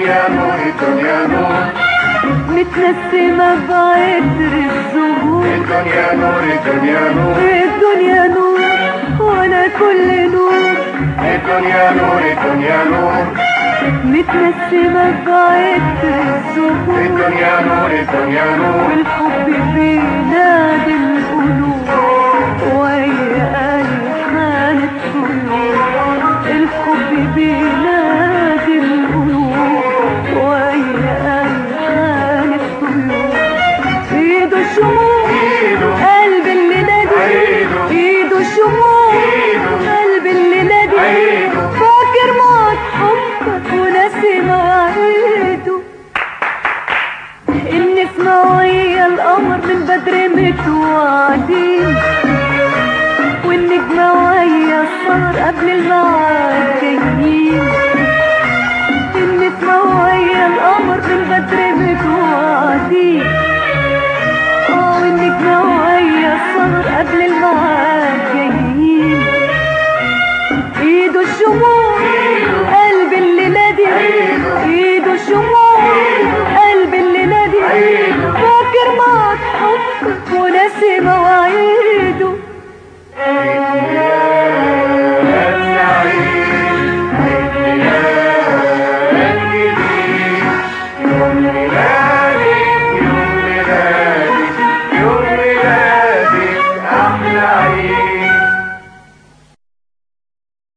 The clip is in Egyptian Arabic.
الدنيا نور الدنيا نور متنسمة بعطر الزهور الدنيا نور الدنيا نور الدنيا نور وانا كل نور الدنيا نور الدنيا نور متنسمة بعطر الزهور الدنيا نور الدنيا نور والحب بينادي القلوب ويا ألحان الطيور الحب بينادي القلوب ويا ألحان الطيور ايده الشموع ايده قلب اللي نادي ايده ايده الشموع ايده قلب اللي نادي ايده فاكر موت حبك وناسي مواعيده النسمة ويا القمر من بدري متوعدين والنجمة ويا السهر قبل المواعيد